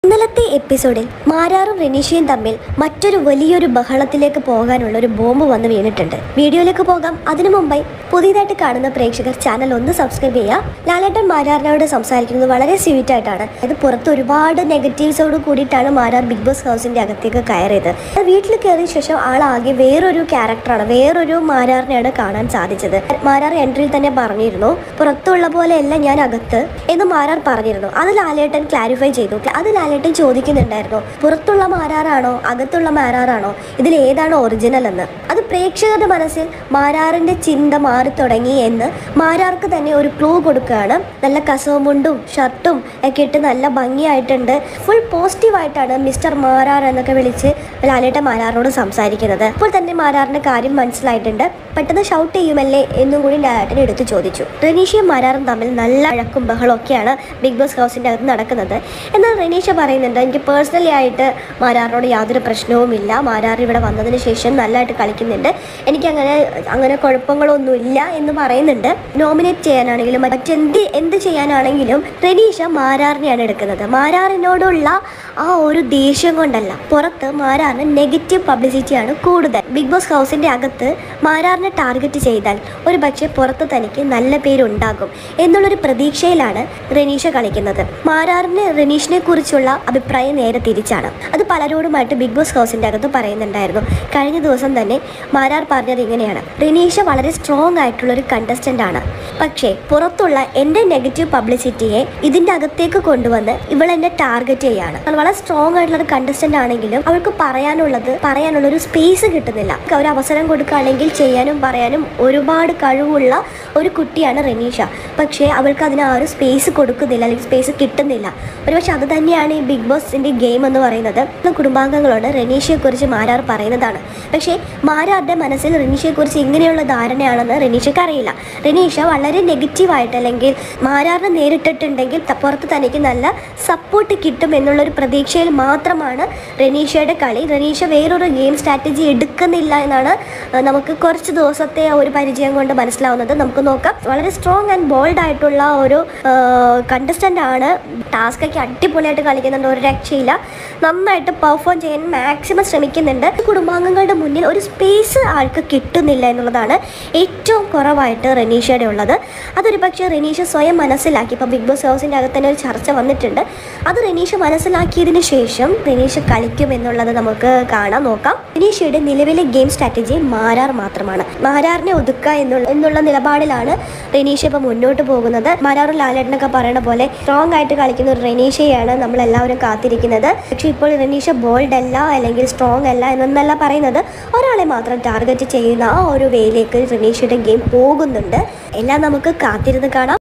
ഇന്നലത്തെ എപ്പിസോഡിൽ മാരാറും റെനീഷയും തമ്മിൽ മറ്റൊരു വലിയൊരു ബഹളത്തിലേക്ക് പോകാനുള്ള ഒരു ബോംബ് വന്ന് വീണിട്ടുണ്ട് വീഡിയോയിലേക്ക് പോകാം അതിനു മുമ്പായി പുതിയതായിട്ട് കാണുന്ന പ്രേക്ഷകർ ചാനൽ ഒന്ന് സബ്സ്ക്രൈബ് ചെയ്യുക ലാലേട്ടൻ മാരാറിനോട് സംസാരിക്കുന്നത് വളരെ സ്വീറ്റ് ആയിട്ടാണ് ഇത് പുറത്ത് ഒരുപാട് നെഗറ്റീവ്സോട് കൂടിയിട്ടാണ് മാരാർ ബിഗ് ബോസ് ഹൗസിന്റെ അകത്തേക്ക് കയറിയത് അത് വീട്ടിൽ കയറിയ ശേഷം ആളാകെ വേറൊരു ക്യാരക്ടറാണ് വേറൊരു മാരാറിനെയാണ് കാണാൻ സാധിച്ചത് മാരാർ എൻട്രിയിൽ തന്നെ പറഞ്ഞിരുന്നു പുറത്തുള്ള പോലെയല്ല ഞാൻ അകത്ത് എന്ന് മാരാർ പറഞ്ഞിരുന്നു അത് ലാലേട്ടൻ ക്ലാരിഫൈ ചെയ്തു അത് ലാലേട്ടൻ ചോദിക്കുന്നുണ്ടായിരുന്നു പുറത്തുള്ള മാരാറാണോ അകത്തുള്ള മാരാറാണോ ഇതിൽ ഏതാണ് ഒറിജിനൽ എന്ന് അത് പ്രേക്ഷകരുടെ മനസ്സിൽ മാരാറിന്റെ ചിന്ത മാറി തുടങ്ങി എന്ന് മാരാർക്ക് തന്നെ ഒരു ക്ലൂ കൊടുക്കുകയാണ് നല്ല കസവുമുണ്ടും ഷർട്ടും ഒക്കെ ഇട്ട് നല്ല ഭംഗിയായിട്ടുണ്ട് ഫുൾ പോസിറ്റീവായിട്ടാണ് മിസ്റ്റർ മാരാർ എന്നൊക്കെ വിളിച്ച് ലാലേട്ടൻ മാരാറിനോട് സംസാരിക്കുന്നത് അപ്പോൾ തന്നെ മാരാറിന്റെ കാര്യം മനസ്സിലായിട്ടുണ്ട് പെട്ടെന്ന് ഷൗട്ട് ചെയ്യുമല്ലേ എന്നും കൂടി ലാലേട്ടൻ എടുത്തു ചോദിച്ചു റനീഷയും മാരാറും തമ്മിൽ നല്ല അഴക്കും ബഹളവും ഒക്കെയാണ് ബിഗ് ബോസ് ഹൗസിൻ്റെ അകത്ത് നടക്കുന്നത് എന്നാൽ റനീഷ പറയുന്നുണ്ട് എനിക്ക് പേഴ്സണലി ആയിട്ട് മാരാറിനോട് യാതൊരു പ്രശ്നവുമില്ല മാരാർ ഇവിടെ വന്നതിന് ശേഷം നല്ലതായിട്ട് കളിക്കുന്നുണ്ട് എനിക്ക് അങ്ങനെ അങ്ങനെ കുഴപ്പങ്ങളൊന്നുമില്ല എന്ന് പറയുന്നുണ്ട് നോമിനേറ്റ് ചെയ്യാനാണെങ്കിലും മറ്റെന്ത് എന്ത് ചെയ്യാനാണെങ്കിലും റനീഷ മാരാറിനെയാണ് എടുക്കുന്നത് മാരാറിനോടുള്ള ആ ഒരു ദേഷ്യം കൊണ്ടല്ല പുറത്ത് മാരാറിന് നെഗറ്റീവ് പബ്ലിസിറ്റിയാണ് കൂടുതൽ ബിഗ് ബോസ് ഹൗസിൻ്റെ അകത്ത് മാരാറിനെ ടാർഗറ്റ് ചെയ്താൽ ഒരു പക്ഷേ പുറത്ത് തനിക്ക് നല്ല പേരുണ്ടാകും എന്നുള്ളൊരു പ്രതീക്ഷയിലാണ് റനീഷ കളിക്കുന്നത് മാരാറിന് റനീഷിനെ കുറിച്ചുള്ള അഭിപ്രായം നേരെ തിരിച്ചാണ് അത് പലരോടുമായിട്ട് ബിഗ് ബോസ് ഹൗസിൻ്റെ അകത്ത് പറയുന്നുണ്ടായിരുന്നു കഴിഞ്ഞ ദിവസം തന്നെ മാരാർ പറഞ്ഞത് ഇങ്ങനെയാണ് റനീഷ വളരെ സ്ട്രോങ് ആയിട്ടുള്ള ഒരു കണ്ടസ്റ്റൻ്റ് ആണ് പക്ഷേ പുറത്തുള്ള എൻ്റെ നെഗറ്റീവ് പബ്ലിസിറ്റിയെ ഇതിൻ്റെ അകത്തേക്ക് കൊണ്ടുവന്ന് ഇവൾ എന്നെ ടാർഗറ്റ് ചെയ്യാണ് അവൾ വളരെ സ്ട്രോങ് ആയിട്ടുള്ള ഒരു കണ്ടസ്റ്റൻ്റ് ആണെങ്കിലും അവൾക്ക് പറയാനുള്ളത് പറയാനുള്ള ഒരു സ്പേസ് കിട്ടുന്നില്ല ഒരു അവസരം കൊടുക്കുകയാണെങ്കിൽ ചെയ്യാനും പറയാനും ഒരുപാട് കഴിവുള്ള ഒരു കുട്ടിയാണ് റനീഷ പക്ഷേ അവൾക്ക് അതിന് ആ ഒരു സ്പേസ് കൊടുക്കുന്നില്ല അല്ലെങ്കിൽ സ്പേസ് കിട്ടുന്നില്ല ഒരുപക്ഷെ അത് തന്നെയാണ് ഈ ബിഗ് ബോസിൻ്റെ ഗെയിം എന്ന് പറയുന്നത് കുടുംബാംഗങ്ങളോട് റനീഷയെക്കുറിച്ച് മാരാർ പറയുന്നതാണ് പക്ഷേ മാരാറുടെ മനസ്സിൽ റനീഷയെക്കുറിച്ച് ഇങ്ങനെയുള്ള ധാരണയാണെന്ന് റനീഷയ്ക്ക് അറിയില്ല റനീഷ വളരെ നെഗറ്റീവായിട്ട് അല്ലെങ്കിൽ മാരാറിനെ നേരിട്ടിട്ടുണ്ടെങ്കിൽ ത- പുറത്ത് തനിക്ക് നല്ല സപ്പോർട്ട് കിട്ടും എന്നുള്ളൊരു പ്രതീക്ഷയിൽ മാത്രമാണ് റനീഷയുടെ കളി റനീഷ വേറൊരു ഗെയിം സ്ട്രാറ്റജി എടുക്കുന്നില്ല എന്നാണ് ആ, നമുക്ക് കുറച്ച് ദിവസത്തെ ആ ഒരു പരിചയം കൊണ്ട് മനസ്സിലാവുന്നത് നമുക്ക് നോക്കാം വളരെ സ്ട്രോങ് ആൻഡ് ബോൾഡ് ആയിട്ടുള്ള ഒരു കണ്ടസ്റ്റൻ്റ് ആണ് ടാസ്ക് ഒക്കെ അടിപൊളിയായിട്ട് കളിക്കുന്നുണ്ട് ഒരു രക്ഷയില്ല നന്നായിട്ട് പെർഫോം ചെയ്യാൻ മാക്സിമം ശ്രമിക്കുന്നുണ്ട് കുടുംബാംഗങ്ങളുടെ മുന്നിൽ ഒരു സ്പേസ് ആൾക്ക് കിട്ടുന്നില്ല എന്നുള്ളതാണ് ഏറ്റവും കുറവായിട്ട് റനീഷയുടെ ഉള്ളത് അതൊരു പക്ഷേ റനീഷ സ്വയം മനസ്സിലാക്കി ഇപ്പോൾ ബിഗ് ബോസ് ഹൗസിൻ്റെ അകത്ത് തന്നെ ഒരു ചർച്ച വന്നിട്ടുണ്ട് അത് റനീഷ മനസ്സിലാക്കിയതിന് ശേഷം റനീഷ കളിക്കും എന്നുള്ളത് നമുക്ക് കാണാം നോക്കാം റനീഷയുടെ നിലവിലെ ഗെയിം സ്ട്രാറ്റജി മാരാർ മാത്രമാണ് മാരാറിനെ ഒതുക്കുക എന്നുള്ള എന്നുള്ള നിലപാടിലാണ് റനീഷ ഇപ്പോൾ മുന്നോട്ട് പോകുന്നത് മാരാറും ലാലേട്ടനൊക്കെ പറയുന്ന പോലെ സ്ട്രോങ് ആയിട്ട് കളിക്കുന്ന ഒരു റനീഷയാണ് നമ്മൾ എല്ലാവരും കാത്തിരിക്കുന്നത് പക്ഷേ ഇപ്പോൾ റനീഷ ബോൾഡ് അല്ല അല്ലെങ്കിൽ സ്ട്രോങ് അല്ല എന്നല്ല പറയുന്നത് ഒരാളെ മാത്രം ടാർഗറ്റ് ചെയ്യുന്ന ആ ഒരു വേയിലേക്ക് റനീഷയുടെ ഗെയിം പോകുന്നുണ്ട് എല്ലാം നമുക്ക് കാത്തിരുന്ന് കാണാം